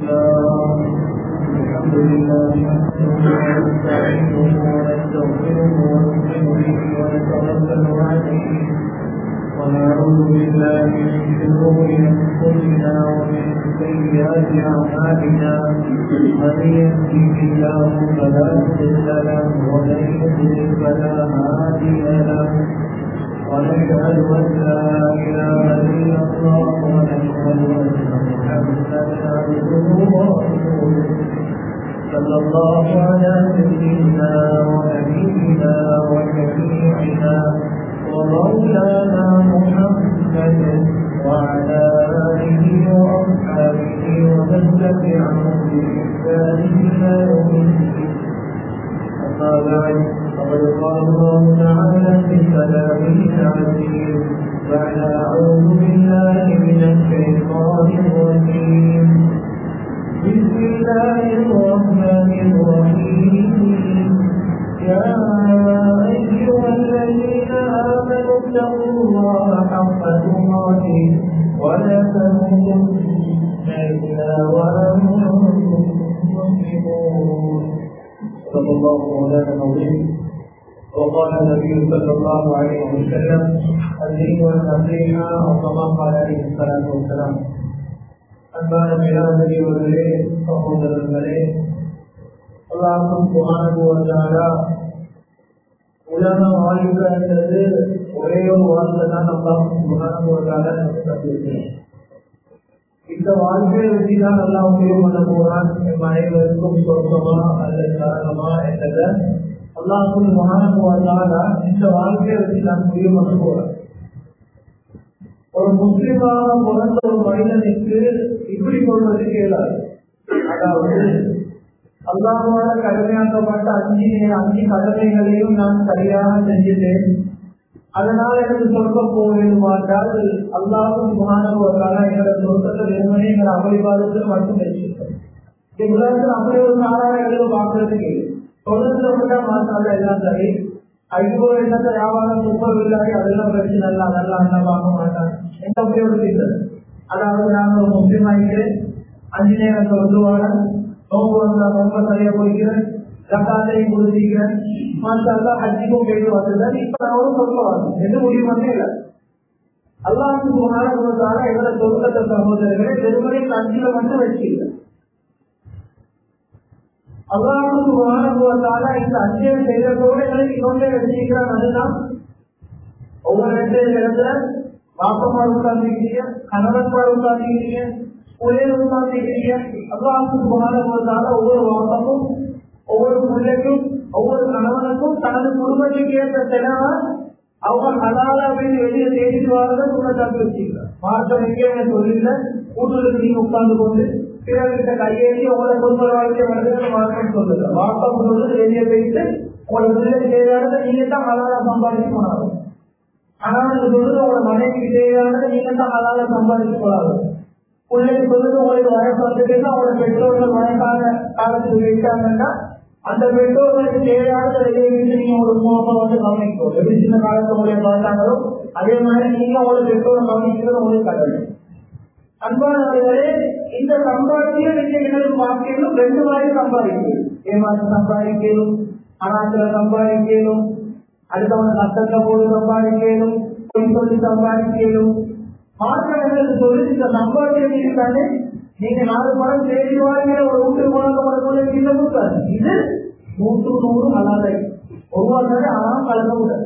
الحمد لله نحمده ونستعينه ونستغفره ونؤمن به ونتوكل عليه ونعوذ بالله من شرور انفسنا ومن سيئات اعمالنا من يهده الله فلا مضل له ومن يضلل فلا هادي له ونشهد ان لا اله الا الله ونشهد ان محمدا عبده ورسوله صلى الله على سيدنا ونبينا وشفيعنا ومولانا محمد وعلى اله واصحابه ومن تبعهم باحسان الى يوم الدين اما بعد فقد قال الله تعالى في كلامه العزيز بعد اعوذ بالله من الشيطان الرجيم بسم الله الرحمن الرحيم يا أيها الذين آمنوا اتقوا الله حق تقاته ولا تموتن إلا وأنتم مسلمون صلى الله مولانا العظيم وقال النبي صلى الله عليه وسلم الدين والنصيحة أو كما قال عليه الصلاة والسلام அன்பான மேலாதறியவர்களே சகோதரர்களே அல்லாஹும் சுகானுபவத்தாரா உலக வாழ்க்கைன்றது ஒரே ஒரு வாழ்க்கை தான் அல்லாஹும் சுகானுபவத்தால நமக்கு கண்டிருக்கிறேன் இந்த வாழ்க்கையை வச்சு தான் நல்லா உபயோகம் பண்ண போறான் என் அனைவருக்கும் சொர்க்கமா அல்லது காரணமா என்றத அல்லாஹும் சுகானுபவத்தால இந்த வாழ்க்கையை வச்சு நான் உபயோகம் பண்ண போறேன் ஒரு முஸ்லிமாக பிறந்த ஒரு மனிதனுக்கு இப்படி சொல்வது கேளாது அதாவது அல்லாமோட கடமையாக்கப்பட்ட அஞ்சு அஞ்சு கடமைகளையும் நான் சரியாக செஞ்சுட்டேன் அதனால எனக்கு சொல்ல போவேன் மாட்டால் அல்லாவும் சுகானுபவத்தால எங்களோட சொர்க்கத்தை வெறுமனே எங்களை அமளிபாதத்தில் மட்டும் வச்சிருக்கேன் இந்த உலகத்தில் அப்படி ஒரு நாளாக எழுத பார்க்கறதுக்கு தொடர்ந்து விட்டா மாற்றால எல்லாம் சரி ஐயோ என்னத்த வியாபாரம் சூப்பர் இல்லாட்டி அதெல்லாம் பிரச்சனை இல்லை அதெல்லாம் என்ன பார்க்க மாட்டாங்க எந்த உபயோகத்தில் அதாவது நான் ஒரு முஸ்லீம் ஆகிக்கிறேன் அஞ்சு நேரம் சொல்லுவாங்க நோம்பு வந்தா ரொம்ப சரியா போய்க்கிறேன் ஜக்காத்தையும் கொடுத்திக்கிறேன் மாற்றா ஹஜ்ஜிக்கும் போயிட்டு வந்துதான் இப்ப நான் ஒரு சொல்லுவாங்க எந்த முடிவு பண்ணே இல்லை அல்லாஹுக்கு மகாணத்தால எங்களை சொர்க்கத்தை சகோதரர்களை வெறுமனை அஞ்சுல மட்டும் வச்சுக்கல அல்லாஹுக்கு மகாணத்தால இந்த அஞ்சே செய்யறதோட எங்களுக்கு இன்னொன்றே வச்சிருக்கிறான் அதுதான் ஒவ்வொரு இடத்துல பாப்பமார் உட்கார்ந்துக்கிறீங்க கணவன்மார் உட்கார்ந்துக்கிறீங்க ஒரே உட்கார்ந்துக்கிறீங்க அல்லாஹுக்கு மகாணத்தால ஒவ்வொரு வாப்பமும் ஒவ்வொரு பிள்ளைக்கும் ஒவ்வொரு கணவனுக்கும் தனது குடும்பத்துக்கு ஏற்ற செலவை அவங்க ஹலாலா போய் வெளியே தேடிட்டு வரத உங்களை தப்பி வச்சுக்கலாம் மார்க்கம் எங்கே சொல்லல கூட்டுறதுக்கு நீங்க உட்கார்ந்து கொண்டு பிறர்கிட்ட கையேறி உங்களை குடும்ப வாழ்க்கை வருது மார்க்கம் சொல்லுது மார்க்கம் சொல்லுது வெளியே போயிட்டு உங்களை பிள்ளை தேவையானதை நீங்க தான் ஹலாலா சம்பாதிக்க போனாங்க கணவனுக்கு சொல்லுது உங்களோட மனைவிக்கு தேவையானதை நீங்க தான் ஹலாலா சம்பாதிக்க போனாங்க பிள்ளைக்கு சொல்லுது உங்களுக்கு வயசு வந்துட்டுன்னா உங்களோட பெற்றோர்கள் வயசான காலத்துக்கு வைத்தாங்கன்னா அந்த பெற்றோர்களுக்கு தேவையானதை வெளியே வீட்டு நீங்க ஒரு மூலமா வந்து கவனிக்கும் எப்படி சின்ன காலத்து உங்களை பார்த்தாங்களோ அதே மாதிரி நீங்க உங்களோட பெற்றோரை கவனிக்கிறது உங்களுக்கு கடவுள் அன்பானவர்களே இந்த சம்பாதிக்க நீங்க எங்களுக்கு பார்க்கணும் ரெண்டு மாதிரி சம்பாதிக்கணும் ஏமாற்ற சம்பாதிக்கணும் அனாத்திர சம்பாதிக்கணும் அடுத்தவங்க கஷ்டத்தை போது சம்பாதிக்கணும் பொய் சொல்லி சம்பாதிக்கணும் மாற்றங்கள் சொல்லி இந்த சம்பாதிக்க இருக்கானே நீங்க நாலு படம் தேடி வாங்கிற ஒரு வீட்டு குழந்தை உங்களுக்குள்ள சின்ன கொடுக்காது இது நூற்று நூறு அலாதை ஒவ்வொரு ஆனால் கலக்க கூடாது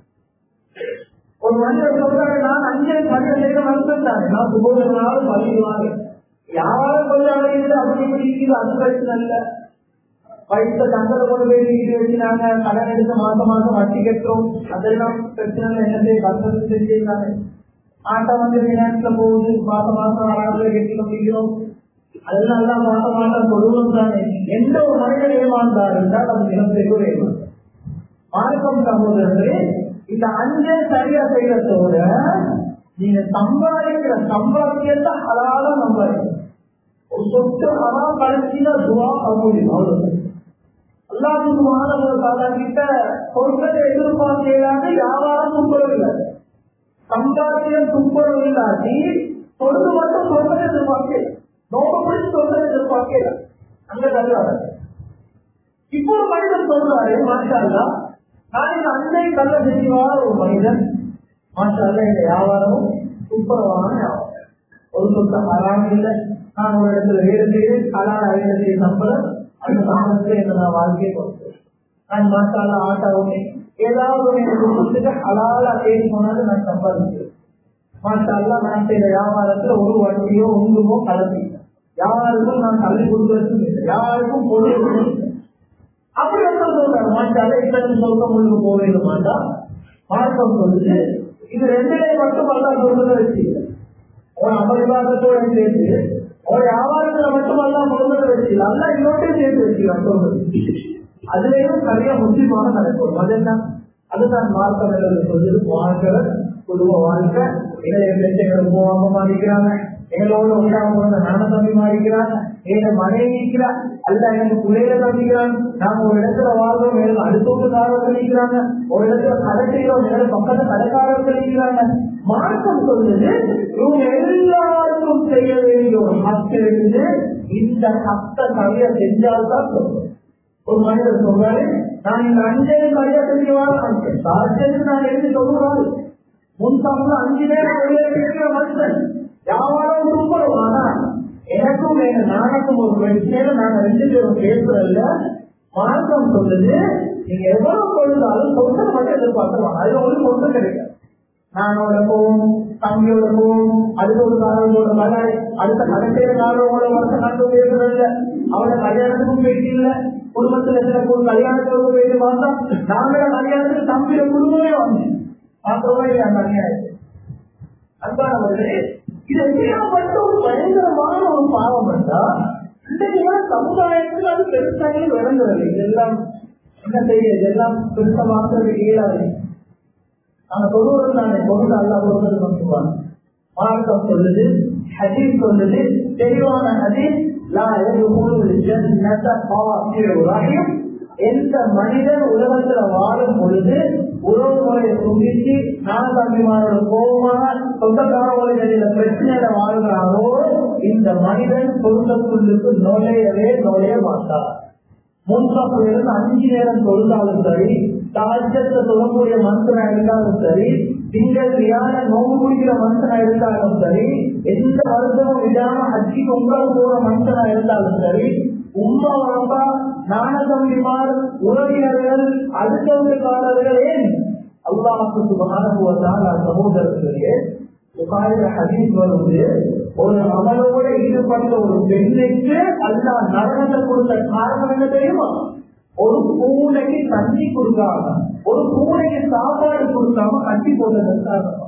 ஒரு மனிதர் சொல்றாரு நான் அஞ்சே பஞ்ச செய்த வந்துட்டாரு நான் சுபோதனாலும் பதிவாங்க யாரும் கொஞ்சம் இல்லை அப்படி இப்படி இருக்குது அது பிரச்சனை இல்லை வயிற்று தங்கத்தை கொண்டு போய் வீட்டு வச்சுனாங்க கடன் எடுத்து மாசம் மாசம் வட்டி கட்டுறோம் அதெல்லாம் பிரச்சனை இல்லை என்ன செய்ய கஷ்டத்தை செஞ்சிருக்காங்க ஆட்டை வந்து பினான்ஸ்ல போகுது மாசம் மாசம் ஆறாவது கட்டி முடிக்கிறோம் அதெல்லாம் எல்லாம் மாசம் மாசம் கொடுவோம் தானே எந்த ஒரு மனிதன் ஏமாந்தார் என்றால் அது மிகப்பெரிய ஒரு ஏமாற்றம் மார்க்கம் சகோதரர்களே இந்த அஞ்சே சரியா செய்யறதோட நீங்க சம்பாதிக்கிற சம்பாத்தியத்தை ஹலால சம்பாதிக்கணும் ஒரு சொத்து ஹலாம் கடைசியில துவா கபூலியம் அவ்வளவு அல்லாஹுக்கு மாணவ கிட்ட சொர்க்கத்தை எதிர்பார்க்கிறாங்க வியாபாரம் துப்புரவில்லை சம்பாத்தியம் துப்புரவு இல்லாட்டி பொழுது மட்டும் சொர்க்கத்தை எதிர்பார்க்க நோக்கம் சொர்க்கத்தை எதிர்பார்க்க பார்க்கல அங்க தள்ளாத இப்போ ஒரு மனிதன் சொல்றாரு மாஷால்லா நான் இந்த அன்னை கல்ல செஞ்சுவார ஒரு மனிதன் மாஷால்லா இந்த வியாபாரமும் சூப்பரவான வியாபாரம் ஒரு சொத்தம் ஹராம் இல்லை நான் ஒரு இடத்துல வேறு செய்து கலால் ஐநூறு சம்பளம் அந்த சம்பளத்துல என்ன நான் வாழ்க்கையை கொடுத்தேன் நான் மாஷால்லா ஆட்டா ஒண்ணு ஏதாவது ஒரு எனக்கு கொடுத்துட்டு ஹலாலா தேடி போனாலும் நான் சம்பாதிக்கிறேன் மாஷால்லா நான் செய்த வியாபாரத்துல ஒரு வட்டியோ ஒன்றுமோ கலந்து யாருக்கும் நான் கல்வி கொடுக்கறதும் இல்லை யாருக்கும் பொருள் கொடுக்கறதும் இல்லை. அப்படி என்ன சொல்றாங்க மாட்டால இத்தனை சொல்ல முழுக்க போக வேண்டும் மாட்டா மார்க்கம் சொல்லுது இது ரெண்டிலே மட்டும் அல்லா சொல்றத வச்சு அவன் அமர்வாதத்தோட சேர்த்து அவன் வியாபாரத்துல மட்டும் அல்லா சொல்றத வச்சு அல்லா இன்னொட்டையும் சேர்த்து வச்சுக்கிறான் சொல்றது அதுலயும் சரியா முக்கியமாக நடக்கும் அது என்ன அதுதான் மார்க்கம் என்பது சொல்லுது வாழ்க்கை குடும்ப வாழ்க்கை எங்களை பெற்றங்களை போகாம மாறிக்கிறாங்க எங்களோட உண்டாக போன நான தம்பி மாறிக்கிறாங்க எங்க மனைவிக்கிறா அல்ல எனக்கு பிள்ளைகளை தம்பிக்கிறான் நாங்க ஒரு இடத்துல வாழ்றோம் எனக்கு அடுத்தவங்களுக்காரர்கள் இருக்கிறாங்க ஒரு இடத்துல கடை செய்யறோம் எங்களை பக்கத்துல கடைக்காரர்கள் இருக்கிறாங்க மார்க்கம் சொல்லுது இவங்க எல்லாருக்கும் செய்ய வேண்டிய ஒரு ஹக்கு இருந்து இந்த ஹத்தை சரியா செஞ்சால்தான் சொல்றோம் ஒரு மனிதர் சொல்றாரு நான் இந்த அஞ்சையும் சரியா செஞ்சுவான் சாட்சியத்துக்கு நான் எழுதி சொல்லுவாரு முன் தமிழ் அஞ்சு நேரம் வெளியே இருக்கிற மனுஷன் வியாபாரம் சூப்பரும் ஆனா எனக்கும் எங்க நானுக்கும் ஒரு பிரச்சனை நாங்க ரெண்டு பேரும் பேசுறதுல மார்க்கம் சொல்லுது நீங்க எவ்வளவு கொடுத்தாலும் சொந்தம் மட்டும் எதிர்பார்க்கலாம் அதுல ஒரு சொந்தம் கிடைக்காது நானோட போவோம் தம்பியோட போவோம் அடுத்த ஒரு காரணத்தோட மலை அடுத்த கடைசியில காரணங்களோட வருஷம் கண்டு பேசுறதில்ல அவட கல்யாணத்துக்கும் போயிட்டு இல்ல குடும்பத்துல இருக்கிற ஒரு கல்யாணத்துக்கு போயிட்டு பார்த்தா நாங்கள கல்யாணத்துக்கு தம்பியோட குடும்பமே வந்து பார்த்தோம் இல்லையா கல்யாணம் அன்பானவர்களே இது எப்படியாப்பட்ட ஒரு பயங்கரமான ஒரு பாவம் என்றா இன்றைக்கு சமுதாயத்தில் அது பெருசாக விளங்குறது இதெல்லாம் என்ன செய்ய இதெல்லாம் பெருசா மாற்றுறது இயலாது நாங்க சொல்லுவது நானே பொருள் அல்லா பொருள் சொல்லுவாங்க மார்க்கம் சொல்லுது ஹதீஸ் சொல்லுது தெளிவான ஹதீஸ் லா யதுகுலுல் ஜன்னத காஃபிர் ரஹீம் எந்த மனிதன் உலகத்துல வாழும் பொழுது உறவு முறையை துண்டிச்சு நாகமிமாரோட கோபமாக சொந்தக்காரவர்களின் பிரச்சனையில வாழ்கிறாரோ இந்த மனிதன் சொந்தத்துள்ளுக்கு நுழையவே நுழைய மாட்டார் முன்சாப்பில் இருந்து அஞ்சு நேரம் தொழுதாலும் சரி தாஜத்தை சொல்லக்கூடிய மனுஷனா இருந்தாலும் சரி திங்கள் வியான நோவு குடிக்கிற மனுஷனா இருந்தாலும் சரி எந்த வருஷமும் விடாம அச்சி உங்கள் போற மனுஷனா இருந்தாலும் சரி உமா வாப்பா நாணதம்பிமார் உறவினர்கள் அடுத்தவர்களுக்காரர்கள் ஏன் அல்லாஹுக்கு சுபகானுவதால் சமூகத்திலே புகாரில ஹதீஸ் வருவது ஒரு அமலோட ஈடுபட்ட ஒரு பெண்ணுக்கு அல்லா நரகத்தை கொடுத்த காரணம் என்ன தெரியுமா ஒரு பூனைக்கு தண்ணி கொடுக்காம ஒரு பூனைக்கு சாப்பாடு கொடுக்காம கட்டி போட்டது காரணம்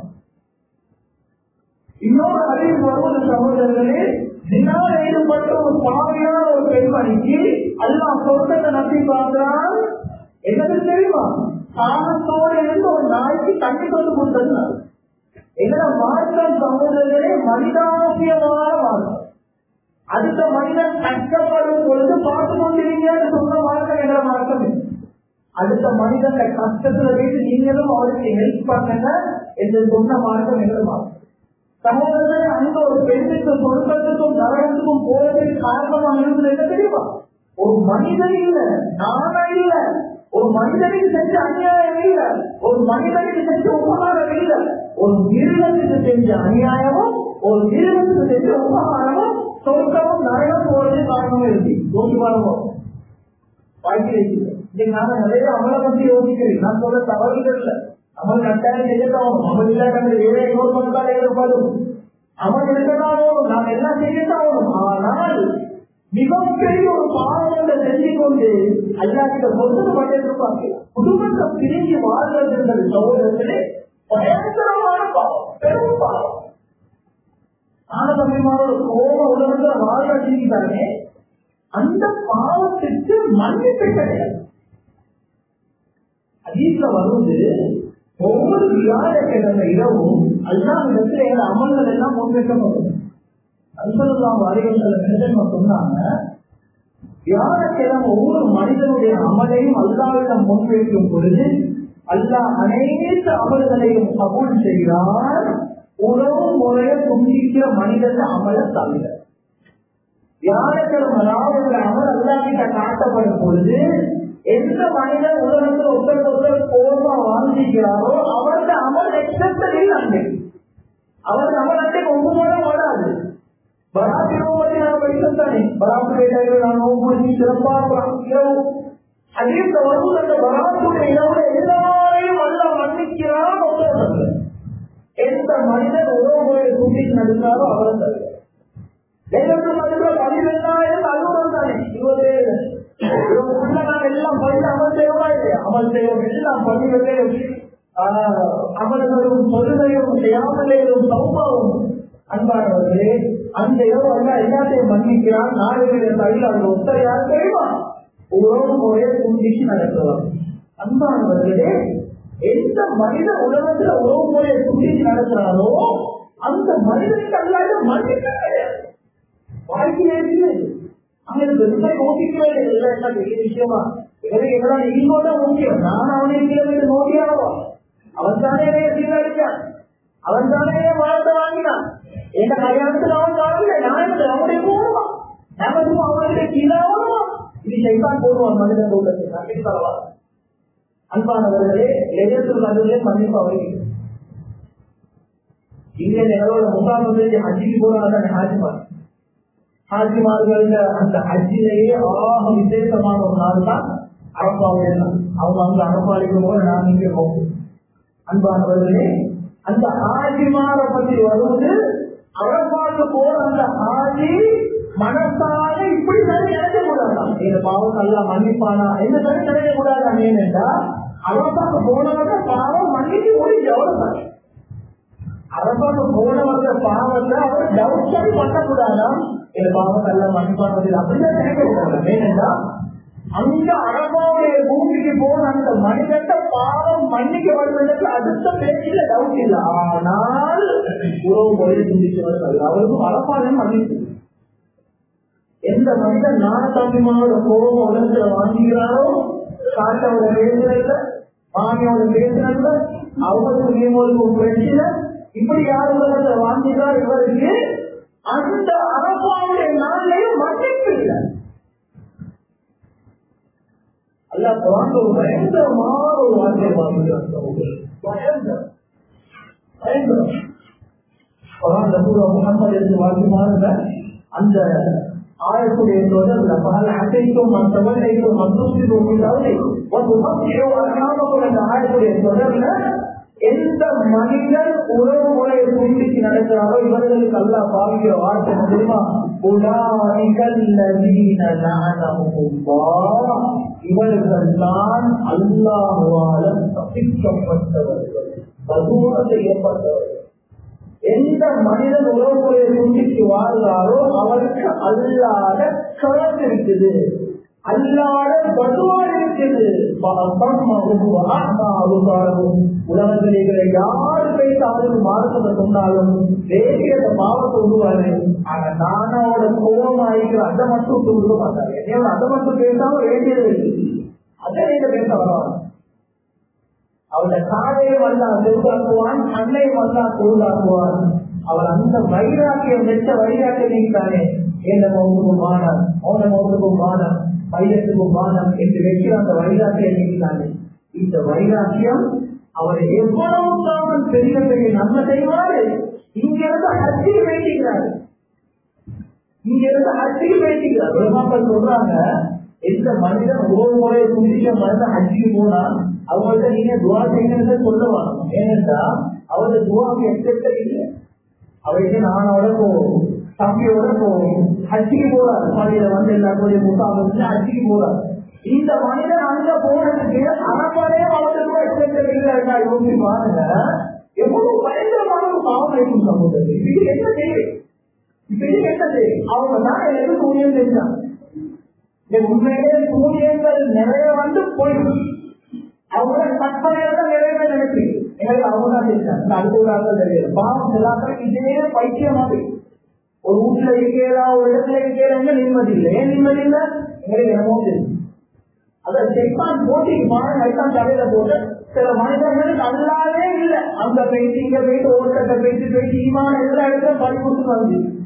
இன்னொரு அறிவு வருவது சகோதரர்களே தினால ஈடுபட்ட ஒரு பாவியான ஒரு பெண்மணிக்கு அல்லா சொந்தத்தை நம்பி பார்க்கிறான் என்னது தெரியுமா சாகத்தோடு இருந்து ஒரு நாய்க்கு தண்ணி கொண்டு கொடுத்தது எங்களோட மாற்றம் சகோதரர்களே மனிதாபியமான மாற்றம் அடுத்த மனிதன் கஷ்டப்படும் பொழுது பார்த்து கொண்டிருக்கீங்கன்னு சொன்ன மாற்றம் எங்களோட மாற்றம் இல்லை. அடுத்த மனிதன் கஷ்டத்துல போயிட்டு நீங்களும் அவருக்கு ஹெல்ப் பண்ணுங்க என்று சொன்ன மாற்றம் எங்களோட மாற்றம் சகோதரர்களே அந்த ஒரு பெண்ணுக்கு சொர்க்கத்துக்கும் நரகத்துக்கும் போவதற்கு காரணமாக இருந்தது என்ன தெரியுமா ஒரு மனிதன் இல்ல நானா இல்ல ஒரு மனிதனுக்கு செஞ்ச அநியாயம் இல்ல ஒரு மனிதனுக்கு செஞ்ச உபகாரம் இல்ல ஒரு மிருகத்துக்கு செஞ்ச அநியாயமும் ஒரு மிருகத்துக்கு செஞ்ச உபகாரமும் சொர்க்கமும் நரகம் போறது காரணமும் இருக்கு யோசி பாருங்க வாழ்க்கையில் இன்னைக்கு நாம நிறைய அமலை பத்தி யோசிக்கிறேன் நான் சொல்ல தவறுகள் இல்லை அமல் கட்டாயம் செய்யத்தான் அமல் இல்லாத வேலை இன்னொரு மக்கள் ஏற்படும் அமல் இருக்கணும் நாம் எல்லாம் செய்யத்தான் ஆனால் மிகப்பெரிய ஒரு பாவங்களை செஞ்சு கொண்டு அல்லாக்கிட்ட பொறுத்து பண்ணிருப்பாங்க குடும்பத்தை பிரிஞ்சு வாழ்வதுன்றது சகோதரத்திலே பயங்கரமான பாவம் பெரும் பாவம் ஆனந்தமிமாரோட கோப உலகத்துல வாழ செஞ்சுட்டாங்க அந்த பாவத்துக்கு மன்னிப்பு கிடையாது அதீஸ்ல வருவது ஒவ்வொரு வியாழக்கிழமை இரவும் அல்லாவிடத்துல எங்க அமல்கள் எல்லாம் முன்வைக்கப்படும் அல்சல்லாம் வரைகள் நிலைமை சொன்னாங்க வியாழக்கிழமை ஒவ்வொரு மனிதனுடைய அமலையும் அல்லாவிடம் முன்வைக்கும் பொழுது அல்லாஹ் அனைத்து அமல்களையும் கபூல் செய்கிறார் உறவு முறைய துண்டிக்கிற மனிதன் அமல தவிர வியாழக்கிழமை ராவுல அமல் அல்லாஹ்கிட்ட காட்டப்படும் பொழுது எந்த மனிதன் உலகத்தில் ஒருத்தருக்கு ஒருத்தர் கோபமா வாழ்ந்திருக்கிறாரோ அவரது அமல் எக்ஸப்டரில் அங்கே அவர் அமல் அண்டை ஒவ்வொரு வராது பராத்திரத்தை நான் வைத்தானே பராத்திரை நான் ஒவ்வொரு சிறப்பாக இரவு அதீத வருவது அந்த பராத்துடைய இரவுல எல்லாரையும் அல்ல மன்னிக்கிறான் ஒருவர் எந்த மனிதன் உறவுகளை கூட்டி நடந்தாரோ அவர் தவிர வேறொரு மனிதர் பதினெட்டாயிரம் அலுவலகம் தானே இருபத்தேழு உள்ள நாம் எல்லாம் பண்ணி அமல் செய்வோமா இல்லையா அமல் செய்வோம் எல்லாம் பண்ணிவிட்டே அமல்களும் சொல்லுகையும் செய்யாமலேயும் சௌபாவும் அன்பானவர்களே அந்த இரவு அல்ல எல்லாத்தையும் மன்னிக்கிறான் நாடுகளுடைய கையில் அந்த ஒத்தரை யார் தெரியுமா உறவு முறையை துண்டிச்சு நடக்கலாம் அன்பானவர்களே எந்த மனித உலகத்துல உறவு முறையை துண்டிச்சு நடக்கிறாரோ அந்த மனிதனுக்கு அல்லாத மன்னிக்க கிடையாது வாழ்க்கையே இல்லை அவனுக்கு பெருசா யோசிக்கவே இல்லை என்ன பெரிய விஷயமா எனக்கு என்னடா நீங்களோட முக்கியம் நான் அவனை கிலோமீட்டர் நோக்கியாவா அவன் தானே சீரழிச்சான் அவன் தானே வாழ்க்கை வாங்கினான் எந்த கல்யாணத்துல அவன் வாழல நான் எனக்கு அவனுடைய போடுவா நமக்கும் அவனுடைய கீழாவா இது சைத்தான் போடுவான் மனிதன் கூட்டத்தில் நம்பிக்கை தரவா அன்பானவர்களே எதிர்த்து நடுவிலே மன்னிப்பு அவர்கள் இங்கே நிலவோட முகாம் வந்து ஹஜ்ஜிக்கு போறாங்க ஹாஜிமார் ஹாஜிமார்கள் அந்த ஹஜ்ஜிலேயே ஆக விசேஷமான ஒரு நாள் தான் அரப்பாவுடைய நாள் அவங்க அங்க அரப்பாளிக்கும் போது நான் இங்கே போகும் அன்பானவர்களே அந்த ஹாஜிமாரை பற்றி வருவது அரப்பாவுக்கு போற அந்த ஹாஜி மனசால இப்படி சரி நினைக்க கூடாதான் இந்த பாவம் நல்லா மன்னிப்பானா என்ன சரி நினைக்க கூடாதான் ஏனென்றா அரப்பாக்கு போனவங்க பாவம் மன்னிக்கு முடிஞ்சு அவ்வளவுதான் அரபாக்கு போனவங்க பாவத்தை அவர் டவுட் சரி பண்ணக்கூடாதாம் இந்த பாவத்தை எல்லாம் மன்னிப்பானது அப்படிதான் நினைக்க கூடாது ஏனென்றா அந்த அரபாவுடைய பூமிக்கு போன அந்த மனிதத்த பாவம் மன்னிக்கப்படுவதற்கு அடுத்த பேச்சில டவுட் இல்லை ஆனால் உறவு முறையை சிந்திச்சவர்கள் அவருக்கும் அரபாவே மன்னிப்பு எந்த மனிதன் நாணத்தாமியமாவோட கோபம் உலகத்துல வாங்குகிறாரோ காட்டோட பேசுறதுல மாமியோட பேசுறதுல அவங்களுக்கு நியமோருக்கு ஒரு பிரச்சனை இப்படி யார் உலகத்துல வாங்குகிறார் இவருக்கு அந்த அரபாவுடைய நாளிலேயும் மன்னிப்பு இல்லை அல்ல குரான் ஒரு பயங்கரமான ஒரு வார்த்தையை வாங்குகிறார் பயங்கரம் பயங்கரம் குரான் ரசூலா முகமது என்று வாக்குமாறுங்க அந்த ஆயத்துடைய தொடர்ல பல அசைக்கும் தவறைக்கும் மந்தூசிக்கும் இல்லாது ஒரு மத்தியோ அரணாமக்கும் அந்த ஆயத்துடைய தொடர்ல எந்த மனிதன் உறவு முறையை துண்டிச்சு நடக்கிறாரோ இவர்களுக்கு அல்லா பாவிக்கிற வார்த்தை தெரியுமா இவர்கள் தான் அல்லாஹுவால தப்பிக்கப்பட்டவர்கள் பதுவ செய்யப்பட்டவர்கள் எந்த மனிதன் உறவுமுறையை துண்டிச்சு வாழ்ந்தாரோ அவருக்கு அல்லாத கலந்து இருக்குது அல்லாத பதுவா இருக்குது உலகத்திலே யார் பேசாலும் மார்க்கத்தை சொன்னாலும் வேண்டியத பாவத்தை விடுவாரு ஆனா நானோட கோபம் ஆகிக்கிற அதை மட்டும் விட மாட்டாரு என்னையோட அதை மட்டும் பேசாம வேண்டியது இருக்கு அதை நீங்க பேச வரலாம் அவருடைய காலையை வந்தா செல்வாக்குவான் அன்னையும் வந்தா பொருளாக்குவான் அவர் அந்த வைராக்கியம் வெச்ச வைராக்கியம் நீத்தானே எந்த மௌனுக்கும் மானம் மௌன மௌனுக்கும் மானம் வைரத்துக்கும் மானம் என்று வெற்றி அந்த வைராக்கியம் நீத்தானே இந்த வைராக்கியம் அவர் எவ்வளவு தான் பெரிய பெரிய நன்மை செய்வாரு இங்கிருந்து ஹஜ்ஜிக்கு பேசிக்கிறார் இங்கிருந்து ஹஜ்ஜிக்கு பேசிக்கிறார் உலகங்கள் சொல்றாங்க எந்த மனிதன் ஒரு முறை துண்டிக்க மனிதன் ஹஜ்ஜிக்கு போனா அவங்கள்ட்ட நீங்க துவா செய்யுங்க சொல்லுவாங்க ஏனென்றா அவருடைய துவாவுக்கு எக்ஸெப்ட் இல்லை அவருக்கு நானோட போகும் தம்பியோட போகும் ஹஜ்ஜிக்கு போறாரு பள்ளியில வந்து எல்லாருடைய முகாம் வந்து ஹஜ்ஜிக்கு போறாரு இந்த மனிதன் அங்க போனதுக்கு அரப்பாலே அவருக்கு எக்ஸெப்ட் இல்லை யோசி பாருங்க எவ்வளவு பயங்கரமான ஒரு பாவம் இருக்கும் சமூகத்துக்கு இது என்ன தேவை இப்ப இது என்ன தேவை அவங்க தான் எனக்கு ஊழியம் செஞ்சாங்க இந்த உண்மையிலே ஊழியங்கள் நிறைய வந்து போயிடும் அவங்க கற்பனையோட நிறைய பேர் நினைச்சு எங்களுக்கு அவங்க தான் செஞ்சாங்க அடுத்த தெரியாது பாவம் எல்லாத்தையும் இதே பைத்தியமாக ஒரு வீட்டுல இருக்கிறா ஒரு இடத்துல இருக்கிறாங்க நிம்மதி இல்லை ஏன் நிம்மதி இல்லை எங்களுக்கு என்னமோ தெரியும் அத செக்கான் போட்டி லைட்டான் தலையில போட்டு சில மனிதர்களுக்கு அல்லாவே இல்லை அங்க போயிட்டு இங்க போயிட்டு ஓட்டத்தை போயிட்டு போயிட்டு ஈமான எல்லா இடத்துல பறி கொடுத்து வந்து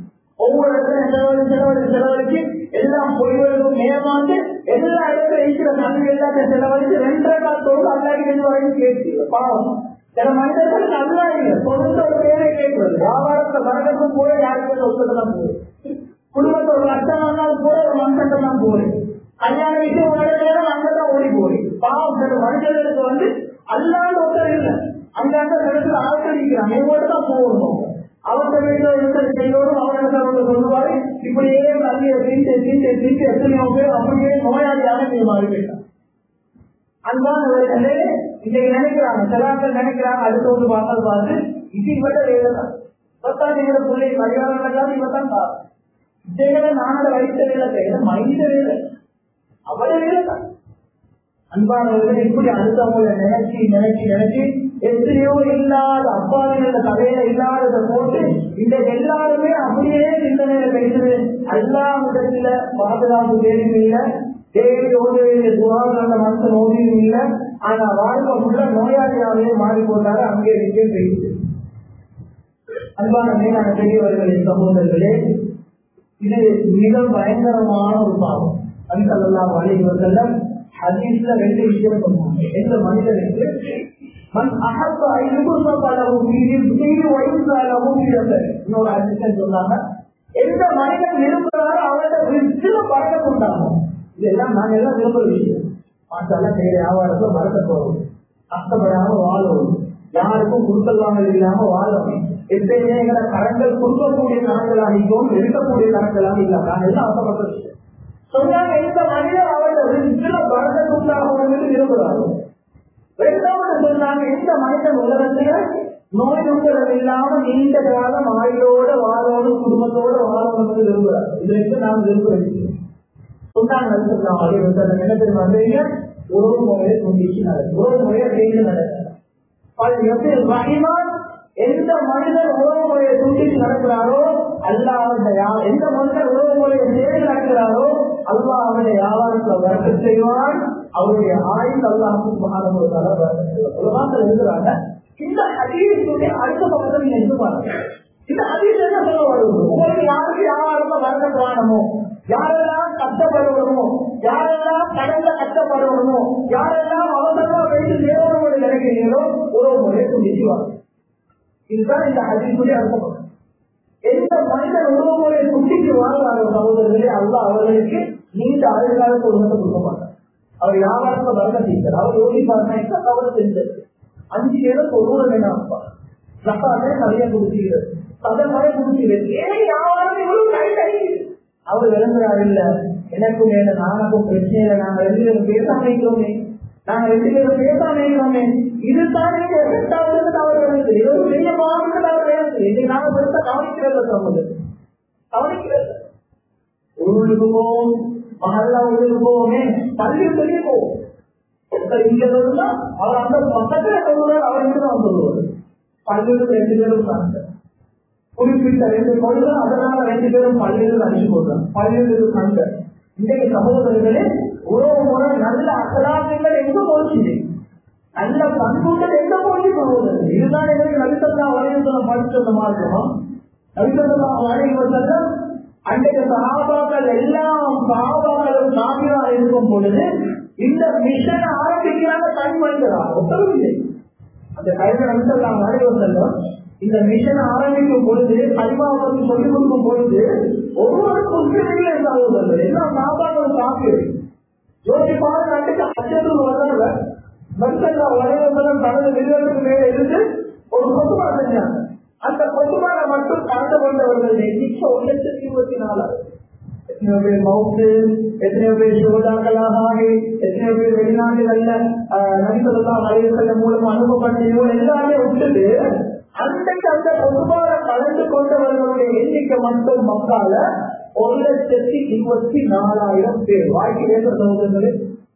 ஒவ்வொரு இடத்துல செலவழிச்சு செலவழிச்சு செலவழிச்சு எல்லாம் பொய்களுக்கும் ஏமாந்து எல்லா இடத்துல இருக்கிற நன்மை எல்லாத்தையும் செலவழிச்சு ரெண்டரை கால் தொழில் அல்லாடி ரெண்டு வரைக்கும் கேட்டு பாவம் சில மனிதர்கள் நல்லா இல்லை சொந்த ஒரு பேரை கேட்கிறது வியாபாரத்துல வரகத்தும் போய் யாருக்கும் சொத்துல தான் போகுது குடும்பத்தை ஒரு லட்சம் வந்தாலும் போய் ஒரு மனுஷன் தான் போகுது கல்யாண விஷயம் உள்ள நேரம் அங்கதான் ஓடி போகுது பாவம் சில மனிதர்களுக்கு வந்து அல்லாத ஒருத்தர் இல்லை அந்த அந்த இடத்துல ஆட்கள் இருக்கிறாங்க இவங்க தான் போகணும் அவங்க வீட்டுல ஒருத்தர் செய்யணும் அவர்களுக்கு அவங்க சொல்லுவாரு இப்படியே நிறைய தீட்டு தீட்டு தீட்டு எத்தனையோ பேர் அப்படியே நோயாளியாக நீங்க மாறி போயிட்டாங்க அன்பானவர்களே இன்னைக்கு நினைக்கிறாங்க சிலாக்கள் நினைக்கிறாங்க அடுத்து வந்து பார்த்து பார்த்து இது மட்டும் வேலை தான் பத்தாம் எங்களோட பிள்ளை கல்யாணம் எல்லாம் இவன் தான் இதைகளை நானோட வைத்த வேலை செய்யல மனித வேலை அவளே வேலை தான் அன்பானவர்கள் இப்படி அடுத்தவங்களை நினைச்சு நினைச்சு நினைச்சு எத்தனையோ இல்லாத அப்பாவிகள கதையில இல்லாததை போட்டு இந்த எல்லாருமே அப்படியே சிந்தனையில பேசுது எல்லா விதத்துல பாதுகாப்பு தேடியும் இல்லை தேடி ஓட வேண்டிய துவாரம் அந்த மனுஷன் ஓடியும் இல்லை ஆனா வாழ்க்கை ஃபுல்லா நோயாளியாவே மாறி போட்டாரு அங்கே நிற்க செய்யுது அன்பான மேலான பெரியவர்களின் சகோதரர்களே இது மிக பயங்கரமான ஒரு பாவம் அதுக்கெல்லாம் வழிவர்கள் ஹதீஸ்ல ரெண்டு விஷயம் சொன்னாங்க எந்த மனிதனுக்கு மண் அகத்த ஐநூறு பலவும் மீறி வயசாகவும் இன்னொரு அதிர்ஷ்டம் சொன்னாங்க எந்த மனிதன் விரும்புகிறாரோ அவரோட விருச்சில பறக்க கொண்டாங்க இதெல்லாம் நாங்க எல்லாம் விரும்புற விஷயம் மாற்றால செய்ய வியாபாரத்துல மறக்க போறோம் கஷ்டப்படாம வாழணும் யாருக்கும் குடுக்கல்லாமல் இல்லாம வாழணும் எப்பயுமே எங்களை கரங்கள் கொடுக்கக்கூடிய கணக்களாகிக்கும் எடுக்கக்கூடிய கணக்களாக இல்ல நான் எல்லாம் ஆசைப்பட்ட விஷயம் சொன்னாங்க இந்த மனிதர் அவரோட விருச்சில பறக்க உண்டாகும் என்று விரும்புகிறார்கள் இரண்டாவது சொன்னாங்க இந்த மனிதன் உலகத்துல நோய் நொந்தரம் இல்லாம நீண்ட காலம் ஆயுளோட வாழணும் குடும்பத்தோட வாழணும் என்று விரும்புகிறார் இதற்கு நாம் விரும்புகிறோம் சொன்னாங்க என்ன தெரியுமா வந்தீங்க உறவு முறையை துண்டிச்சு நடக்கும் உறவு முறையை செய்து நடக்கும் மகிமான் எந்த மனிதன் உறவு முறையை துண்டிச்சு நடக்கிறாரோ அல்லாஹ் எந்த மனிதன் உறவு முறையை செய்து நடக்கிறாரோ அல்லாஹ் அவருடைய வியாபாரத்துல வரக்க செய்வான் அவருடைய ஆயுள் அல்லாஹுக்கு மகானத்தில் எழுதுறாங்க இந்த அதீசுடைய அடுத்த பக்கத்தில் நீங்க எடுத்து பாருங்க இந்த அதீஸ் என்ன சொல்ல வருது உங்களுக்கு யாருக்கு வியாபாரத்துல வரக்க காணமோ யாரெல்லாம் கஷ்டப்படுவணுமோ யாரெல்லாம் கடல்ல கஷ்டப்படுவணுமோ யாரெல்லாம் அவசரமா வைத்து தேவனோடு நினைக்கிறீங்களோ உறவு முறையை துண்டிச்சுவாங்க இதுதான் இந்த ஹதீசுடைய அர்த்தம் எந்த மனிதன் உறவு முறையை துண்டிச்சு வாழ்றாங்க சகோதரர்களே அல்ல அவர்களுக்கு நீண்ட ஆயுள்கால குடும்பத்தை கொடுக்க மாட்டார் அவர் வியாபாரத்தை வரல செய்தார் அவர் யோசிப்பாருன்னா என்ன தவறு செஞ்சது அஞ்சு பேரும் ஒருவரை வேணாம்ப்பா ரசாவே நிறைய கொடுக்கிறது அதன் மழை கொடுக்கிறது ஏன் வியாபாரம் இவ்வளவு கை கழிக்குது அவர் விளங்குறாரு இல்ல எனக்கும் வேணும் நானுக்கும் பிரச்சனை இல்லை நாங்க ரெண்டு பேரும் பேச அமைக்கிறோமே நாங்க ரெண்டு பேரும் பேச அமைக்கிறோமே இதுதான் நீங்க எட்டாவது தவறு வருது இது ஒரு பெரிய மாவட்ட தவறு வருது இது நாங்க பெருசா கவனிக்கிறதில்ல சமூகம் கவனிக்கிறது ஊருக்கு போவோம் மகல்லா ஊருக்கு போவோமே பள்ளி வெளியே போவோம் ஒருத்தர் இங்க இருந்தா அவர் அந்த பக்கத்துல சொல்லுவார் அவர் இங்க தான் வந்துடுவார் பள்ளியில் ரெண்டு பேரும் சாங்க குறிப்பிட்ட ரெண்டு கொள்கை அதனால ரெண்டு பேரும் பள்ளியில் அடிச்சு போடுறாங்க பள்ளியில் சண்டை இன்றைக்கு சகோதரர்களே உறவு முறை நல்ல அகலாக்கங்கள் எங்க போச்சு நல்ல பண்புகள் எங்க போச்சு சகோதரர் இதுதான் எங்களுக்கு நபிசல்லா வரையத்தில் படிச்ச மார்க்கம் நபிசல்லா வரைவதெல்லாம் அன்றைய சகாபாக்கள் எல்லாம் சகாபாக்களும் நாமியா இருக்கும் பொழுது இந்த மிஷன் ஆரம்பிக்கிறாங்க தனி மனிதரா ஒத்தரவில்லை அந்த கைது நபிசல்லா வரைவதெல்லாம் இந்த மிஷன் ஆரம்பிக்கும் பொழுது கலிமாவுக்கு சொல்லிக் கொடுக்கும் பொழுது ஒவ்வொரு முஸ்லிம்களே சகோதரர்கள் எல்லாம் சாப்பாடு சாப்பிடு யோசிப்பாரு கண்டுக்கு அச்சத்தில் வர்றாங்க மனுஷன் வரைவதெல்லாம் தனது விருதுக்கு மேலே இருந்து ஒரு கொத்துமா செஞ்சாங்க அந்த கொத்துமான மட்டும் கலந்து கொண்டவர்கள் எண்ணிக்கை ஒரு லட்சத்தி இருபத்தி நாலாயிரம் எத்தனையோ பேர் மவுத்து எத்தனையோ பேர் சிவதாக்களாக ஆகி எத்தனையோ பேர் வெளிநாடுகள்ல நடிப்பதெல்லாம் வரைவதன் மூலம் அனுப்பப்பட்டதையோ எல்லாமே விட்டுட்டு அன்றைக்கு அந்த பொதுவாக கலந்து கொண்டவர்களுடைய எண்ணிக்கை மட்டும் மக்கால ஒரு லட்சத்தி இருபத்தி நாலாயிரம் பேர் வாய்க்கு பேச சகோதரர்களே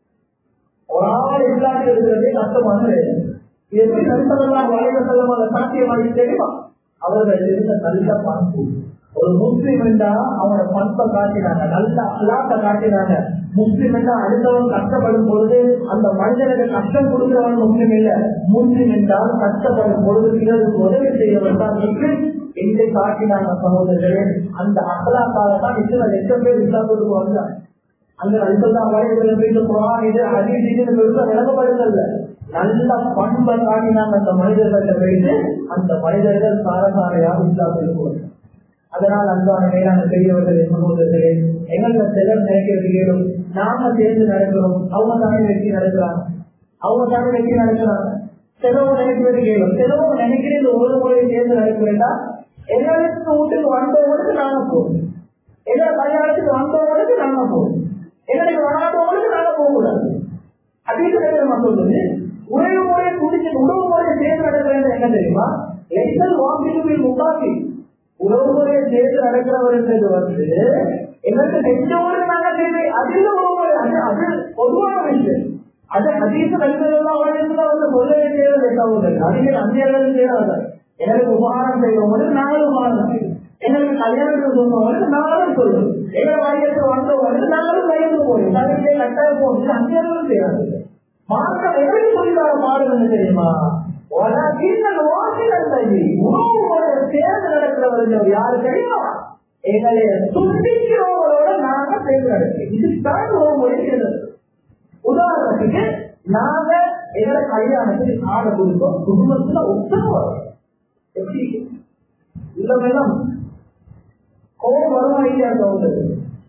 ஒரு ஆள் இல்லாமல் இருக்கிறதே கஷ்டமாக எப்படி நண்பர்களாக வளைவ செல்லம் அதை சாத்தியமாக தெரியுமா அவர்கள் இருந்த நல்ல பண்பு ஒரு முஸ்லீம் என்றா அவனோட பண்பை காட்டினாங்க நல்ல அல்லாத்த காட்டினாங்க முஸ்லீம் என்றா அடுத்தவன் கஷ்டப்படும் பொழுது அந்த மனிதனுக்கு கஷ்டம் கொடுக்கிறவன் முஸ்லீம் இல்ல முஸ்லீம் என்றால் கஷ்டப்படும் பொழுது பிறருக்கு உதவி செய்யவன் தான் முஸ்லீம் என்று காட்டினாங்க சகோதரர்களே அந்த அகலாக்கால தான் இத்தனை லட்சம் பேர் இஸ்லாத்துக்கு வந்தாங்க அந்த நடித்ததான் வயதுல போயிட்டு போறான் இது அஜித் இது பெருசா விளங்கப்படுதல்ல நல்ல பண்பை காட்டினாங்க அந்த மனிதர்கள்ட்ட போயிட்டு அந்த மனிதர்கள் சாரசாரையாக இஸ்லாத்துக்கு வந்தாங்க அதனால் அன்பான மேலான பெரியவர்களே சகோதரர்களே எங்களை சிலர் நினைக்கிறது கேடும் நாம சேர்ந்து நடக்கிறோம் அவங்க தானே வெற்றி நடக்கிறாங்க அவங்க தானே வெற்றி நடக்கிறாங்க சிலவங்க நினைக்கிறது கேடும் சிலவங்க நினைக்கிற இந்த ஒரு முறையை சேர்ந்து நடக்கிறதா எங்களுக்கு வீட்டுக்கு வந்தவங்களுக்கு நாங்க போகும் எங்க கல்யாணத்துக்கு வந்தவங்களுக்கு நாங்க போகும் எங்களுக்கு வராதவங்களுக்கு நாங்க போக கூடாது அப்படின்னு நம்ம சொல்றது உறவு முறையை குடிச்சு உணவு முறையை சேர்ந்து நடக்கிறது என்ன தெரியுமா எத்தல் வாக்கிட்டு முக்காசி உறவு முறையை சேர்ந்து நடக்கிறவர்ன்றது வந்து எங்களுக்கு நெஞ்சோடு நாங்க தேவை அதில் உறவு முறை அது அது பொதுவான விஷயம் அது அதீச கல்வியெல்லாம் வழியில் வந்து சொல்ல வேண்டியது சகோதரர் அதுவே அந்நியர்கள் செய்யறாங்க எனக்கு உபகாரம் செய்வவங்களுக்கு நாங்களும் உபகாரம் செய்வோம் எங்களுக்கு கல்யாணத்துக்கு சொன்னவங்களுக்கு நாங்களும் சொல்லுவோம் எங்க வயசுக்கு வந்தவங்களுக்கு நாங்களும் வயசுக்கு போவோம் தவிர்த்து கட்டாயம் போகும் அந்நியர்களும் செய்யறாங்க மார்க்கம் எப்படி சொல்லிடாத பாடுன்னு தெரியுமா உணவு சேர்ந்து நடக்கிறவர்கள் யாரு தெரியுமா எங்களை துண்டிக்கிறவங்களோட நாங்க சேர்ந்து நடக்கிறோம் இதுதான் உணவு முறை சேர்ந்தது உதாரணத்துக்கு நாங்க எங்களை கல்யாணத்துக்கு ஆட கொடுத்தோம் குடும்பத்துல ஒத்தனை வரும் எப்படி இல்லமெல்லாம் கோபம் வருமா இல்லையா தோன்றது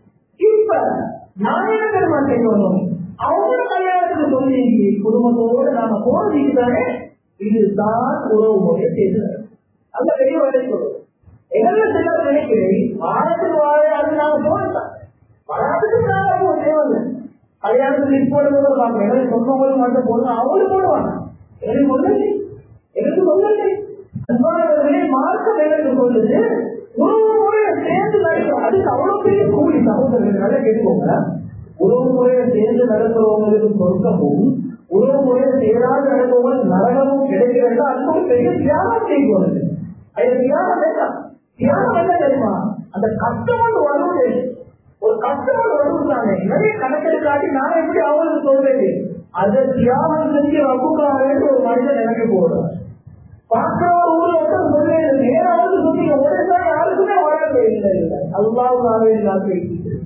இப்ப நான் என்ன தெரியுமா செய்யணும் அவங்களோட கல்யாணத்துக்கு சொல்லி குடும்பத்தோடு நாம போனதுக்கு தானே இதுதான் உறவு முறையை செய்து அந்த பெரிய வரைக்கும் எங்களை சிலர் நினைக்கிறேன் வாரத்துக்கு வாழ அது நாங்க போனதான் வராதுக்கு நாங்க அவங்க தேவை கல்யாணத்துக்கு இப்போது பார்க்க எங்களுக்கு சொந்தவங்களும் மட்டும் போடுங்க அவங்களும் போடுவாங்க எனக்கு சொல்லலை எனக்கு சொல்லலை அன்பானவர்களே மார்க்கம் எனக்கு சொல்லுது உறவு முறையை சேர்ந்து நடக்கும் அதுக்கு அவ்வளவு பெரிய கூலி சகோதரர்கள் நல்லா கேட்டுக்கோங்க உறவு முறையை சேர்ந்து நடக்கிறவங்களுக்கு சொர்க்கமும் உறவு முறையை சேராது நடக்கிறவங்களுக்கு நரகமும் கிடைக்கிறது அது ஒரு பெரிய தியாகம் செய்வது அது தியாகம் வேண்டாம் தியாகம் என்ன தெரியுமா அந்த கஷ்டம் வரும் ஒரு கஷ்டம் வரும் தானே நிறைய கணக்கெடு காட்டி நான் எப்படி அவங்களுக்கு சொல்றது அதை தியாகம் செஞ்சு ரப்புக்காக ஒரு மனிதன் எனக்கு போடுறான் பார்க்கிற ஒரு ஊர்ல ஒருத்தர் சொல்றேன் நேராவது சொன்னீங்க ஒரே தான் யாருக்குமே வராது இல்லை இல்லை அல்லாவுக்காகவே நான் பேசிக்கிறேன்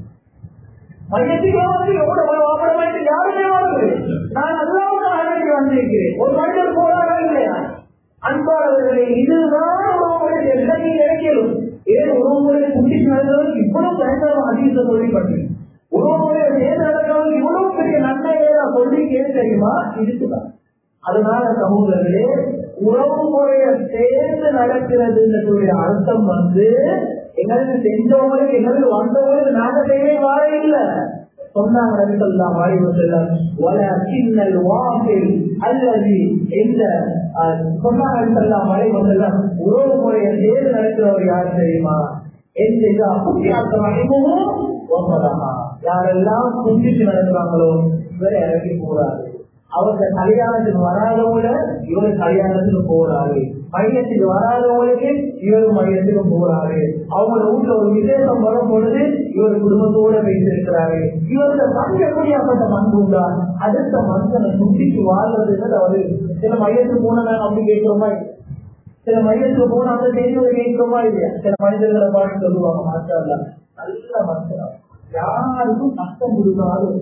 மையத்துக்கு வந்து எவ்வளவு வாப்படமாயிட்டு யாருமே வரது நான் அல்லாவுக்கு அழைத்து வந்திருக்கிறேன் ஒரு மனிதர் போறாரா இல்லையா அன்பாளர்களே இதுதான் உறவுமுறை எல்லாம் நீங்க நினைக்கணும் ஏன் உறவுமுறை குட்டிக்கு நடந்தவங்க இவ்வளவு பயங்கரமா அதிகத்தை சொல்லிப்பட்டு உறவுமுறையை சேர்ந்து நடக்கிறவங்க இவ்வளவு பெரிய நன்மைகளை சொல்லி கேட்டு தெரியுமா இதுக்குதான் அதனால சமூகங்களே உறவு முறையை சேர்ந்து நடக்கிறதுன்றதுடைய அர்த்தம் வந்து எங்களுக்கு செஞ்சவங்களுக்கு எங்களுக்கு வந்தவங்களுக்கு நாங்க செய்வே வாழ இல்லை சொன்னாங்க நபி ஸல்லல்லாஹு அலைஹி வஸல்லம் வலக்கின்னல் வாஃபில் அல்லதி இந்த சொன்னாங்க நபி ஸல்லல்லாஹு அலைஹி வஸல்லம் உறவு முறையை சேர்ந்து நடக்கிறவர் யார் தெரியுமா எந்த இது அப்புத்தியாத்த மனைமும் ஒன்பதாமா யாரெல்லாம் குந்திச்சு நடக்கிறாங்களோ இவரை இறங்கி கூடாது அவங்க கல்யாணத்துக்கு வராதவங்கள இவர் கல்யாணத்துக்கு போறாரு மையத்துக்கு வராதவங்களுக்கு இவர் மையத்துக்கு போறாரு அவங்களோட வீட்டுல ஒரு விசேஷம் வரும் பொழுது இவர் குடும்பத்தோட வைத்திருக்கிறாரு இவரோட பங்கு எப்படியாப்பட்ட பண்பு உண்டா அடுத்த மனுஷனை சுட்டிக்கு வாழ்றதுன்னு அவரு சில மையத்துக்கு போனா நாங்க அப்படி கேட்கிறோமா இல்லையா? சில மையத்துக்கு போனா அந்த செய்திகளை கேட்கிறோமா இல்லையா சில மனிதர்களை பார்த்து சொல்லுவாங்க மாற்றா நல்ல மனுஷன் யாருக்கும் கஷ்டம் கொடுக்காது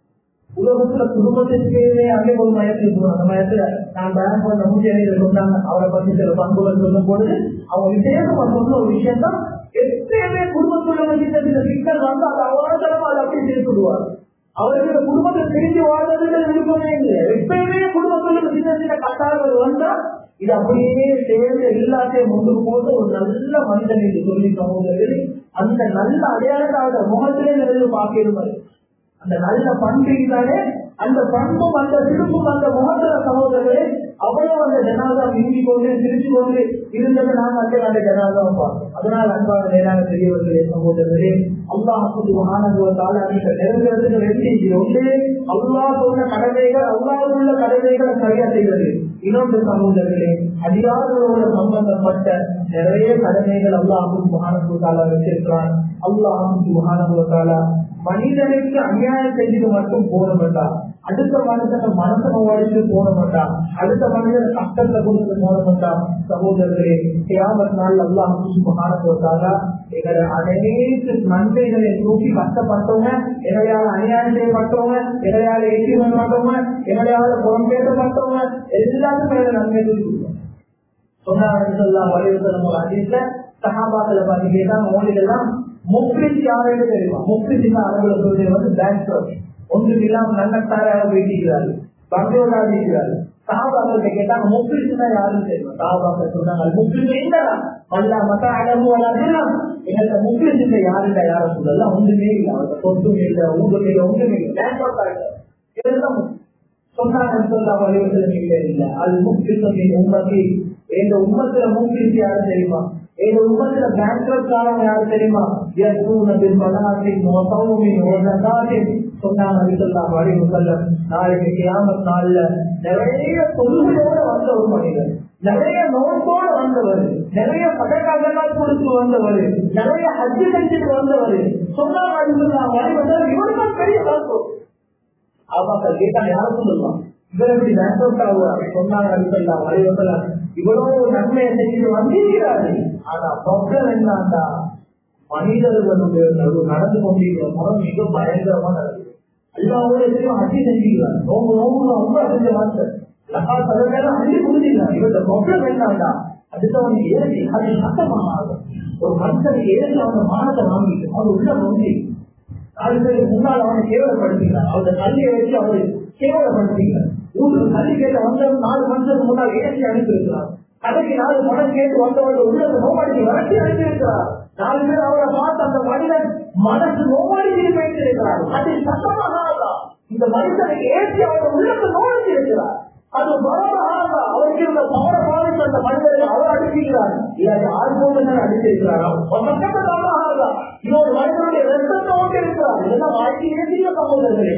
உலகத்துல குடும்பத்திற்கு அங்கே ஒரு மயத்தில் போனோம் அந்த மயத்துல நான் பேங்க் பண்ண மூச்சியணிகள் சொன்னாங்க அவரை பத்தி சில பண்புகள் சொல்லும் பொழுது அவங்க விசேஷமா சொன்ன ஒரு விஷயம் தான் எப்பயுமே குடும்பத்துள்ள சின்ன சின்ன சிக்கல் வந்து அது அவசரமா அதை அப்படியே சேர்த்துடுவார் அவருக்கு குடும்பத்தை பிரிஞ்சு வாழ்றதுக்கு விருப்பமே இல்லை எப்பயுமே குடும்பத்துல சின்ன சின்ன கட்டாயங்கள் வந்தா இது அப்படியே சேர்ந்து எல்லாத்தையும் முன்பு போட்டு ஒரு நல்ல மனிதன் என்று சொல்லி சமூகத்தில் அந்த நல்ல அடையாளத்தை முகத்திலே நிறைய பார்க்கிறது அந்த நல்ல பண்பு தானே அந்த பண்பும் அந்த திருப்பும் அந்த முகத்திர சகோதரர்களே அவ்வளவு அந்த ஜனாதா மீறி கொண்டு திருச்சி கொண்டு இருந்தது நாங்கள் அந்த அந்த ஜனாதாவை பார்த்தோம் அதனால் அன்பான நேரான பெரியவர்களே சகோதரர்களே அல்லாஹுக்கு மகானதுவத்தால் நீங்கள் நெருங்குறதுக்கு வெற்றி ஒன்று அல்லாஹ் சொன்ன கடமைகள் அல்லாஹ் உள்ள கடமைகளை சரியா செய்வது இன்னொன்று சகோதரர்களே அதிகாரிகளோடு சம்பந்தப்பட்ட நிறைய கடமைகள் அல்லாஹுக்கு மகானதுவத்தால வச்சிருக்கிறான் அல்லாஹுக்கு மகானதுவத்தால மனிதனுக்கு அநியாயம் செஞ்சது மட்டும் போதும் வேண்டாம் அடுத்த மனுஷன மனசனை உடைச்சு போட மாட்டான் அடுத்த மனிதன் கஷ்டத்தை கொடுத்து போட மாட்டான் சகோதரர்களே தியாகத் நாள் எல்லாம் காணப்போட்டாங்க எங்களை அனைத்து நன்மைகளை தூக்கி கஷ்டப்பட்டவங்க எங்களையால் அநியாயம் செய்யப்பட்டவங்க எங்களையால் ஏற்றி பண்ணப்பட்டவங்க எங்களையால் புறம்பேற்றப்பட்டவங்க எல்லாத்துக்கும் நன்மை சொன்னாங்க வலியுறுத்தல் அதிகல சகாபாக்களை பத்தி கேட்டா மோடிகள்லாம் முக்ரிஸ் யாருன்னு தெரியுமா முக்ரிஸ் அரபுல சொல்றது வந்து பேங்க் ஒன்று இல்லாம நல்லத்தாராக வீட்டிக்கிறாரு பங்கோடாக இருக்கிறாரு சாபாக்கள் கேட்டாங்க முக்ரிஸ்னா யாருன்னு தெரியும் சாபாக்கள் சொன்னாங்க முக்ரிஸ் இல்லடா அல்ல மத்த அழகு வராதுலாம் எங்கள்ட்ட முக்ரிஸ் இல்ல யாருண்டா யார சொல்லலாம் ஒன்றுமே இல்லை அவங்க சொத்துமே இல்லை ஊருமே இல்லை ஒன்றுமே இல்லை பேங்க் இதெல்லாம் சொன்னாங்க சொல்லா வலியுறுத்தல் இல்லை இல்லை அது முக்ரிசம் உண்மைக்கு எங்க உண்மத்துல மூக்கிட்டு யாரு தெரியுமா எங்க உண்மத்துல பேங்க்ரப்ட் காலம் யாரு தெரியுமா எத்தூனபின் பலாசின் மோசமுமின் ஓசனாசின் சொன்னாங்க அலிசல்லா வழி முசல்லம் நாளைக்கு கியாமத் நாள்ல நிறைய தொழுகையோட வந்த ஒரு மனிதர் நிறைய நோக்கோட வந்தவர் நிறைய பதக்காகலாம் கொடுத்து வந்தவர் நிறைய ஹஜ்ஜு செஞ்சுட்டு வந்தவர் சொன்னாங்க அலிசல்லா வழி வந்தால் இவருதான் பெரிய வாக்கம் அவங்க கேட்டா யாரும் சொல்லலாம் இவர் எப்படி பேங்க்ரப்ட் ஆகுவார் சொன்னாங்க அலிசல்லா வழி வந்தலாம் இவ்வளவு நன்மையை செஞ்சு வந்திருக்கிறாரு ஆனா ப்ராப்ளம் என்னண்டா மனிதர்களுடைய நடந்து கொண்டிருக்கிற முறை மிக பயங்கரமா நடக்குது எல்லாவோட எதிரும் அடி செஞ்சுக்கிறார் நோம்பு நோம்பு ரொம்ப செஞ்ச மாஸ்டர் லகா தலைமையில அடி புரிஞ்சுக்கிறார் இவரோட ப்ராப்ளம் என்னண்டா அடுத்தவன் ஏறி அது சட்டமாக ஆகும் ஒரு மனுஷன் ஏறி அவன மானத்தை வாங்கிட்டு அவர் உள்ள நோங்கி நாலு பேருக்கு முன்னால் அவனை கேவலப்படுத்திக்கிறார் அவருடைய கல்வியை வச்சு அவரு கேவலப்படுத்திக்கிறார் ஊருக்கு கல்வி கேட்ட வந்தவன் நாலு மனுஷனுக்கு முன்னால் ஏற்றி அனுப்பியிருக்கிறார் கதைக்கு நாலு பணம் கேட்டு வந்தவர்கள் உள்ளது நோவடிக்கு வளர்ச்சி அனுப்பியிருக்கிறார் நாலு பேர் அவரை பார்த்து அந்த மனிதன் மனசு நோவடிக்கு வைத்திருக்கிறார் அது சட்டமாக இந்த மனிதனுக்கு ஏற்றி அவர் உள்ளது நோவடிச்சு இருக்கிறார் அது பரவாயில்ல அவருக்கு இருந்த பவர பாதித்து அந்த மனிதனை அவர் அடிக்கிறார் இல்லாத ஆறு போட்டு அடித்திருக்கிறார் இன்னொரு மனிதனுடைய ரத்தத்தை ஓட்டி இருக்கிறார் இதெல்லாம் வாழ்க்கையிலே தீய சமூகங்களே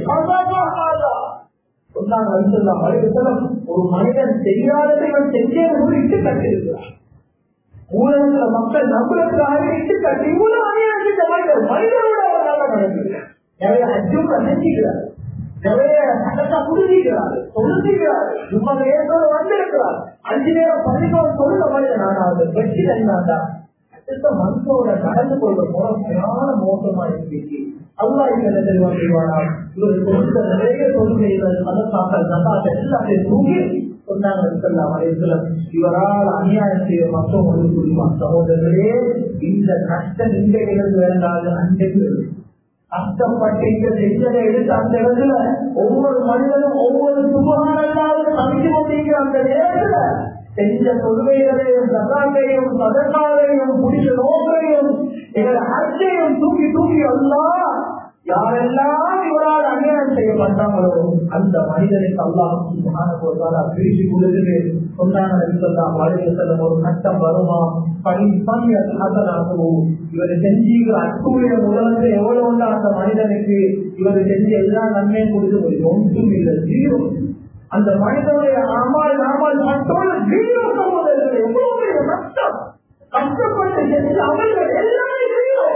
சொன்னாங்க அலிசல்லாம் அலிசல்லாம் ஒரு மனிதன் செய்யாததை இவன் செஞ்சே இட்டு கட்டிருக்கிறார் ஊழகத்துல மக்கள் நம்புறதுக்காக இட்டு கட்டி இவ்வளவு அநியாயம் செஞ்ச மனிதர் மனிதனோட அவர் நல்லா நடக்கிறார் நிறைய அஜும் செஞ்சுக்கிறார் நிறைய சட்டத்தை புரிஞ்சுக்கிறார் சொல்லுகிறார் சும்மா ஏதோ வந்திருக்கிறார் அஞ்சு நேரம் பதினோரு சொல்ல மனிதன் ஆனால் வெற்றி என்னண்டா அடுத்த மனுஷோட நடந்து கொள்ற மூலம் சரியான மோசமா இருக்கு அல்லா என்ன தெரிவான் செய்வானா இவர் கொடுத்த நிறைய கொள்கைகள் மதத்தாக்கள் நல்லாட்ட எல்லாத்தையும் தூங்கி சொன்னாங்க இவரால் அநியாயம் செய்ய மற்றவங்களுக்கு புரியுமா சகோதரர்களே இந்த கஷ்டம் இந்த இடத்துல வேண்டாது அன்றைக்கு கஷ்டப்பட்டு இந்த செஞ்சதை எடுத்து அந்த இடத்துல ஒவ்வொரு மனிதனும் ஒவ்வொரு சுபகானல்லாவது சமைச்சு கொண்டிருக்கிற அந்த நேரத்துல செஞ்ச தொழுகைகளையும் சகாக்கையும் சதக்காவையும் புடிச்ச நோக்கையும் எங்களை அச்சையும் தூக்கி தூக்கி அல்லா யாரெல்லாம் இவரால் அநியாயம் செய்யப்பட்டாங்களோ அந்த மனிதனுக்கு அல்லாஹ் சுகான பிரிச்சு கொடுத்துட்டு சொன்னாங்க செல்லும் ஒரு கட்டம் வருமா பணி பணி அதனாகவும் இவர் செஞ்சுக்கிற அத்துடைய உலகத்தை எவ்வளவு உண்டா அந்த மனிதனுக்கு இவர் செஞ்ச எல்லா நன்மையும் கொடுத்து ஒரு ஒன்றும் இல்லை ஜீரோ அந்த மனிதனுடைய அமால் நாமல் மட்டும் ஜீரோ சகோதரர்கள் எவ்வளவு பெரிய நஷ்டம் கஷ்டப்பட்டு செஞ்ச அமல்கள் எல்லாமே ஜீரோ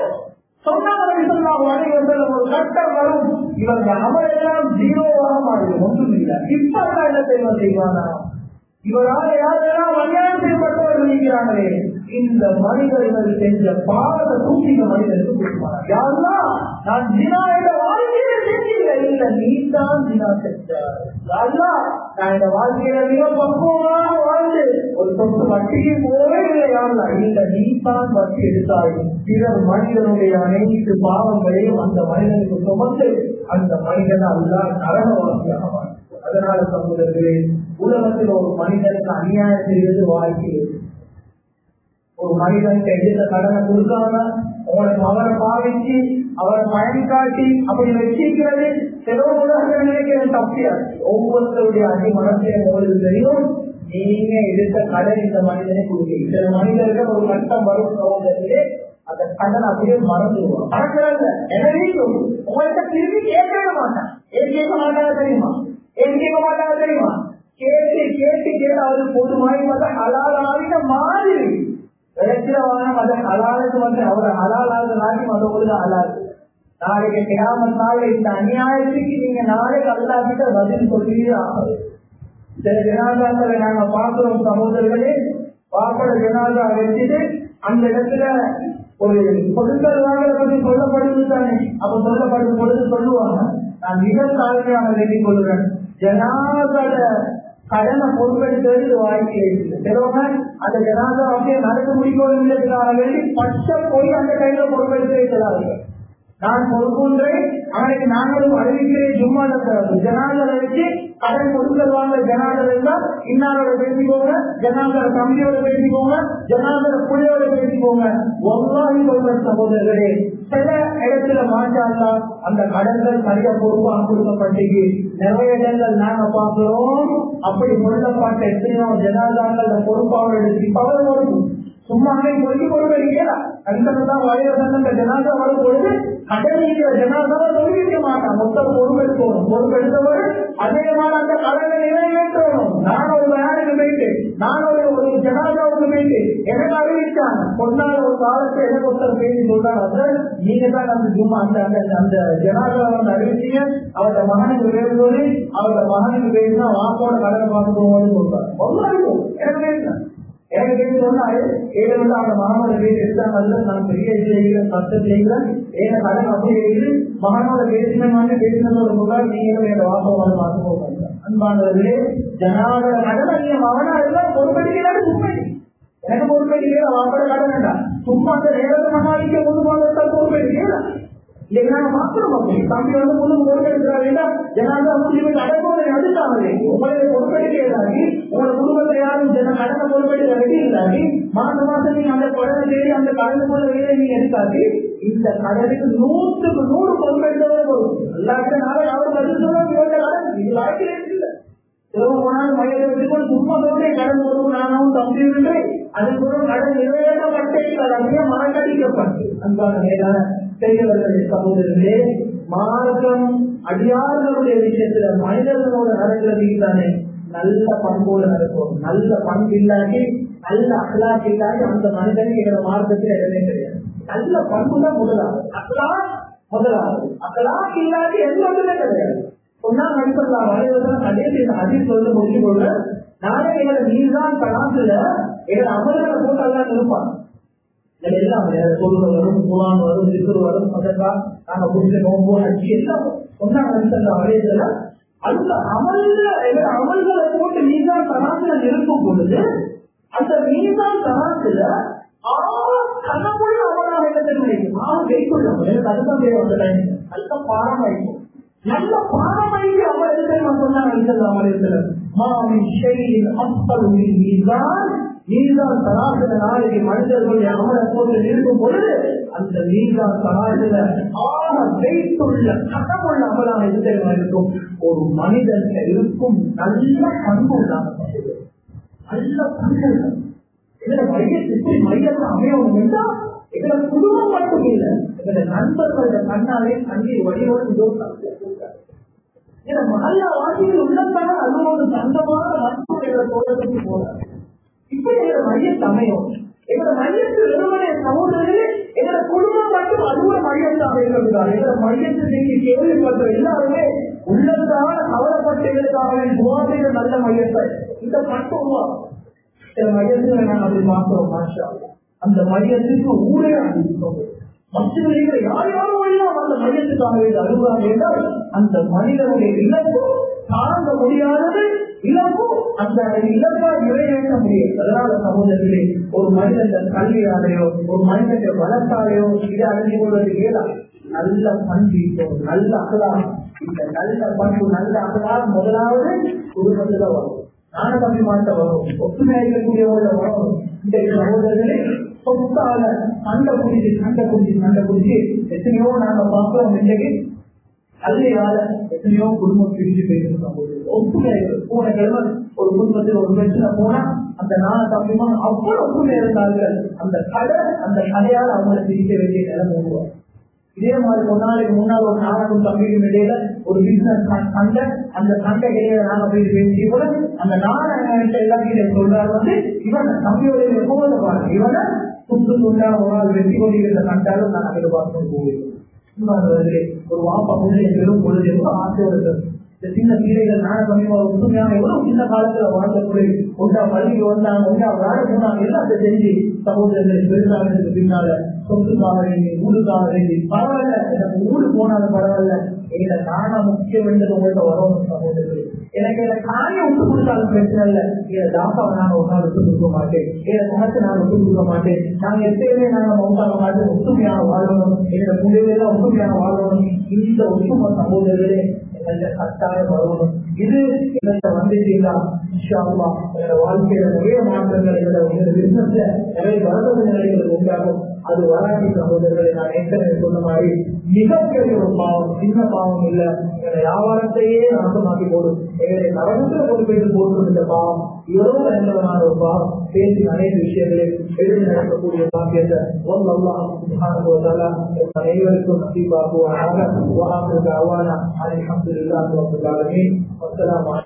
ஒரு கட்டம் வரும் இவங்க அமலெல்லாம் ஜீரோவாக மாறிடும் ஒன்றும் இல்லை இப்ப என்ன செய்வ செய்வானா இவரால் யாரெல்லாம் அநியாயம் செய்யப்பட்டவர்கள் இருக்கிறாங்களே இந்த மனிதர்கள் செஞ்ச பாவத்தை தூக்கி இந்த மனிதனுக்கு கொடுப்பாங்க யாருன்னா நான் ஜினா என்ற வாழ்க்கையில செஞ்சீங்க இல்ல நீ தான் ஜினா செஞ்சார் நான் இந்த வாழ்க்கையில மிக பக்குவமாக வாழ்ந்து ஒரு சொத்து வட்டிக்கு போவே இல்லை யாருலா இல்ல நீ தான் வட்டி எடுத்தாய் பிறர் மனிதனுடைய அனைத்து பாவங்களையும் அந்த மனிதனுக்கு சுமந்து அந்த மனிதன் அல்லா நரகவாசியாக அதனால சகோதரர்களே உலகத்தில் ஒரு மனிதனுக்கு அநியாயம் செய்வது வாழ்க்கை ஒரு மனிதனுக்கு எந்த கடனை கொடுக்காம உங்களுக்கு அவரை பாவிச்சு அவரை பயன் காட்டி அப்படி வச்சிருக்கிறது சில உலகங்கள் நினைக்கிறது தப்பியாச்சு ஒவ்வொருத்தருடைய அடி மனசையும் உங்களுக்கு தெரியும் நீங்க எடுத்த கடன் இந்த மனிதனை கொடுக்க சில மனிதர்கள் ஒரு கட்டம் வரும் சகோதரர்களே அந்த கடன் அப்படியே மறந்துடுவோம் மறக்கிறாங்க எனவே உங்கள்கிட்ட திரும்பி கேட்கவே மாட்டான் ஏன் கேட்க மாட்டாங்க தெரியுமா ஏன் கேட்க மாட்டாங்க தெரியுமா கேட்டு கேட்டு கேட்டு அவரு பொதுவாய் பார்த்தா ஹலாலாவின மாதிரி விளைச்சிரவான மத ஹலாலுக்கு வந்து அவரை ஹலாலாக நாட்டி மற்றவங்களுக்கு ஹலால் நாளைக்கு கிராமத் நாள் இந்த அநியாயத்துக்கு நீங்க நாளைக்கு அல்லா கிட்ட பதில் சொல்லியே ஆகும் சில ஜனாதாக்களை நாங்க பார்க்கிறோம் சகோதரர்களே பாப்பட ஜனாதா வச்சுட்டு அந்த இடத்துல ஒரு பொருட்கள் வாங்கல பற்றி சொல்லப்படுது தானே அப்ப சொல்லப்படும் பொழுது சொல்லுவாங்க நான் மிக தாழ்மையாக வேண்டிக் கொள்கிறேன் ஜனாதாட கடனை பொறுப்பெடுக்கிறது வாழ்க்கை சிலவங்க அந்த ஜனாதா அப்படியே நடக்க முடிக்கணுங்கிறதுக்காக வேண்டி பச்சை போய் அந்த கையில பொறுப்பெடுத்து வைக்கிறார்கள் நான் பொறுப்புன்றேன் அவனுக்கு நாங்களும் அறிவிக்கிறேன் சும்மா ஜனாதரை வச்சு கடன் கொடுக்கல் வாங்க ஜனாதர் இருந்தால் இன்னாரோட பேசிக்கோங்க ஜனாதர தம்பியோட பேசிக்கோங்க ஜனாதர புள்ளியோட பேசிக்கோங்க ஒவ்வொரு சொல்ற சகோதரர்களே சில இடத்துல மாற்றாங்களா அந்த கடன்கள் சரியா பொறுப்பாக கொடுக்கப்பட்டீங்க நிறைய இடங்கள் நாங்க பார்க்கிறோம் அப்படி சொல்லப்பட்ட எத்தனையோ ஜனாதாக்கள் பொறுப்பாக எடுத்து இப்ப அவர் பொறுப்பு சும்மாவே பொறுக்கி கொடுக்கிறீங்களா கண்டதான் வயது ஜனாதா வரும் பொழுது கடனிக்கிற ஜனாதாவை தொழிலிக்க மாட்டான் மொத்தம் பொறுப்பெடுக்கணும் பொறுப்பெடுத்தவர் அதே மாதிரி அந்த கடனை நிறைவேற்றணும் நான் ஒரு வேலைக்கு போயிட்டு நான் ஒரு ஒரு ஜனாதாவுக்கு போயிட்டு எனக்கு அறிவிச்சாங்க பொன்னால ஒரு காலத்தை எனக்கு ஒருத்தர் பேசி சொல்றாங்க சார் நீங்க தான் அந்த ஜும்மா அந்த அந்த அந்த ஜனாதாவை வந்து அறிவிச்சீங்க அவரோட மகனுக்கு பேசுவது அவரோட மகனுக்கு பேசினா வாக்கோட கடனை பார்த்து போவோம்னு சொல்றாங்க ஒன்றும் எனக்கு பேசுறேன் எனக்கு தெரிஞ்சு சொன்னாரு ஏழு வந்து அவங்க மகனோட பேர் எடுத்தாங்க நான் பெரிய செய்கிறேன் சத்தம் செய்கிறேன் ஏன கடன் அப்படி இருக்குது மகனோட பேசின வந்து பேசினதோட முன்னாடி நீங்களும் என் வாசம் பார்த்து போவாங்க அன்பானவர்களே ஜனாவோட கடன் நீங்க மகனா இருந்தா பொறுப்பெடுக்கிறாரு உண்மை எனக்கு பொறுப்பெடுக்கிற வாப்பட கடன் வேண்டாம் சும்மா அந்த நேரத்தை மகாலிக்க முழு மாதத்தால் பொறுப்பெடுக்கிறா இல்லைன்னா மாத்திரம் அப்படி தம்பி வந்து முழு பொறுப்பெடுக்கிறாருன்னா ஜனாதா முடிவு அடக்கோதை அடுத்தாங்களே உங்களை பொறுப்பெடுக்கிறாங்க உங்களோட குடும்பத்தை யாரும் ஜன கடனை பொறுப்பெடுக்க ரெடி இல்லாட்டி மாசம் மாசம் நீங்க அந்த கடனை தேடி அந்த கடனுக்குள்ள வேலை நீங்க எடுக்காட்டி இந்த கடனுக்கு நூற்றுக்கு நூறு பொறுப்பெடுத்தவரை வரும் எல்லாருக்கும் நாளை அவர் பதில் சொல்ல இவங்க கடன் இது வாழ்க்கையில இல்லை சிலவு போனாலும் மையத்தை வச்சுக்கொண்டு சும்மா சொல்றேன் கடன் பொறுப்பு நானும் தம்பி இருந்தேன் அதுக்கு ஒரு கடன் நிறைவேற்றப்பட்டே அது அப்படியே மறக்கடிக்கப்பட்டு அன்பான மேலான பெரியவர்களே சகோதரர்களே மார்க்கம் அடியார்களுடைய விஷயத்துல மனிதர்களோட நடக்கிறது தானே நல்ல பண்போடு நடக்கும் நல்ல பண்பு இல்லாட்டி நல்ல அகலாக்கு இல்லாட்டி அந்த மனிதனுக்கு எங்களை மார்க்கத்தில் இடமே கிடையாது நல்ல பண்பு தான் முதலாவது அகலா முதலாவது அகலாக்கு இல்லாட்டி எந்த ஒன்றுமே கிடையாது சொன்னா நடிப்பலாம் வரைவதெல்லாம் கடைசி அதில் சொல்ல முடியும் கொள்ள நாளை எங்களை நீர்தான் கலாத்துல எங்களை அமல்களை போட்டு எல்லாம் இருப்பாங்க எல்லாம் சொல்லுற வரும் குரான் வரும் திரு வரும் அதற்கா நாங்க புரிஞ்ச நோம்பு அச்சு எல்லாம் சொன்னாங்க வரையதுல அந்த அமல்ல எங்க அமல்களை போட்டு மீதான் தராசுல இருக்கும் பொழுது அந்த மீதான் தராசுல கண்ணமுள்ள அமலாக என்ன ஆறு கைக்குள்ள எனக்கு அதுதான் தேவை அந்த டைம் அதுதான் பாரம் வைக்கும் நல்ல பாரம்பரிய அமலத்தை நான் சொன்னாங்க அமலத்தில் மாமி ஷெயில் அப்பல் மீதான் நீதான் சராசர நாளைக்கு மனிதர்களுடைய அமல போட்டு இருக்கும் பொழுது அந்த நீதான் சராசர ஆக வைத்துள்ள கட்டமுள்ள அமலாக எதிர்மா இருக்கும் ஒரு மனிதன் இருக்கும் நல்ல பண்பு உள்ளாங்க நல்ல பண்பு இதுல மையத்தை எப்படி மையத்தை அமையணும் என்றால் எங்களை குடும்பம் மட்டும் இல்லை எங்களை நண்பர்களுடைய கண்ணாலே கண்ணீர் வழியோடு நல்ல வாழ்க்கையில் உள்ளத்தான அதுவோடு சொந்தமான நட்புகளை போறதுக்கு போறாங்க இப்படி எங்களோட மையத்தை அமையும் எங்களோட மையத்தில் வெறுமனே சகோதரர்களே எங்களோட குடும்பம் மட்டும் அதுவும் மையத்தாக இருக்கிறார் எங்களோட மையத்தில் நீங்க கேள்விப்பட்ட எல்லாருமே உள்ளத்தான கவலைப்பட்டவர்களுக்காக துவாசைகள் நல்ல மையத்தை இந்த மட்டும் உருவாக்கும் சில மையத்துல நாங்கள் அப்படி பார்க்கிறோம் மாஷா அந்த மையத்துக்கு ஊரே அனுப்பிச்சோம் மற்றவர்கள் யார் யாரும் எல்லாம் அந்த மையத்துக்காக அழுவாங்க என்றால் அந்த மனிதனுடைய இழப்பு தாங்க முடியாதது இழப்பு அந்த இழப்பா நிறைவேற்ற முடியும் அதனால சகோதரர்களே ஒரு மனிதன் கல்வியாலேயோ ஒரு மனிதன் வளர்த்தாலேயோ இதை அழிஞ்சு கொள்வது இயலாது நல்ல பண்பீட்டோ நல்ல அகலா இந்த நல்ல பண்பு நல்ல அகலா முதலாவது குடும்பத்துல வரும் நான தம்பி மாட்ட வரும் ஒற்றுமையா இருக்கக்கூடியவங்கள வரும் இந்த சகோதரர்களே சொத்தால சண்டை குடிச்சு சண்டை குடிச்சு சண்டை குடிச்சு எத்தனையோ நாங்க பார்க்கிறோம் இன்றைக்கு கல்வியால எத்தனையோ குடும்பம் பிரிஞ்சு போயிருக்கோம் ஒப்புமை போன கிழமை ஒரு குடும்பத்தில் ஒரு பிரச்சனை போனா அந்த நான தம்பிமா அவ்வளவு ஒப்புமை இருந்தார்கள் அந்த கடை அந்த கடையால் அவங்களை பிரிக்க வேண்டிய நிலைமை உருவாங்க இதே மாதிரி ஒரு நாளைக்கு முன்னால் ஒரு நானும் தம்பிக்கும் இடையில ஒரு பிசினஸ் சண்டை அந்த சண்டை இடையில நாங்க போய் பேசி கூட அந்த நாணயம் எல்லாத்தையும் சொல்றாரு வந்து இவன் தம்பியோட எப்போது பாருங்க இவனை துண்டு துண்டா ஒரு நாள் வெற்றி கொண்டிருந்த சண்டாலும் நான் எதிர்பார்த்து போகிறேன் இவ்வாறு ஒரு வாப்பா பிள்ளையை பெறும் பொழுது எவ்வளவு ஆசையோடு இருக்கும். இந்த சின்ன பிள்ளைகள் நான சமயம் உண்மையான எவ்வளவு சின்ன காலத்துல வாழ்ந்த பிள்ளை ஒன்றா பள்ளிக்கு வந்தாங்க ஒன்றா வேலை போனாங்க எல்லாத்தையும் செஞ்சு சகோதரர்களை பெருசாக பின்னால சொத்துக்காக வேண்டி ஊருக்காக வேண்டி பரவாயில்ல எனக்கு ஊரு போனாலும் பரவாயில்ல எங்களை நானா முக்கியம் என்றது உங்கள்கிட்ட வரும் சகோதரர்கள் எனக்கு என்ன காரியம் விட்டு கொடுத்தாலும் பிரச்சனை இல்லை என் தாப்பாவை நான் ஒரு நாள் விட்டு கொடுக்க மாட்டேன் என் முகத்தை நான் விட்டு கொடுக்க மாட்டேன் நாங்க எப்பயுமே நாங்க மௌத்தாக மாட்டோம் ஒற்றுமையாக வாழணும் எங்க முடிவுல ஒற்றுமையாக வாழணும் இந்த ஒற்றுமை சகோதரர்களே எங்கள்கிட்ட கட்டாயம் வரணும் இது எங்கள்கிட்ட வந்துட்டீங்களா இன்ஷால்லா எங்களோட வாழ்க்கையில நிறைய மாற்றங்கள் எங்களோட பிசினஸ்ல நிறைய வரவு நிலைகள் உண்டாகும் அது வராட்டி சகோதரர்களை நான் ஏற்கனவே சொன்ன மாதிரி மிகப்பெரிய ஒரு பாவம் சின்ன பாவம் இல்ல எங்களை வியாபாரத்தையே நாசமாக்கி போடும் எங்களை கடவுளை கொண்டு போயிட்டு போட்டு இந்த பாவம் இவ்வளவு பயங்கரமான ஒரு பாவம் பேசி அனைத்து விஷயங்களை எழுதி நடக்கக்கூடிய பாக்கியத்தை அனைவருக்கும் நசீபாக்குவானாக அவானா அலமதுல்லாஹி ரபில் ஆலமீன் வஸ்ஸலாமு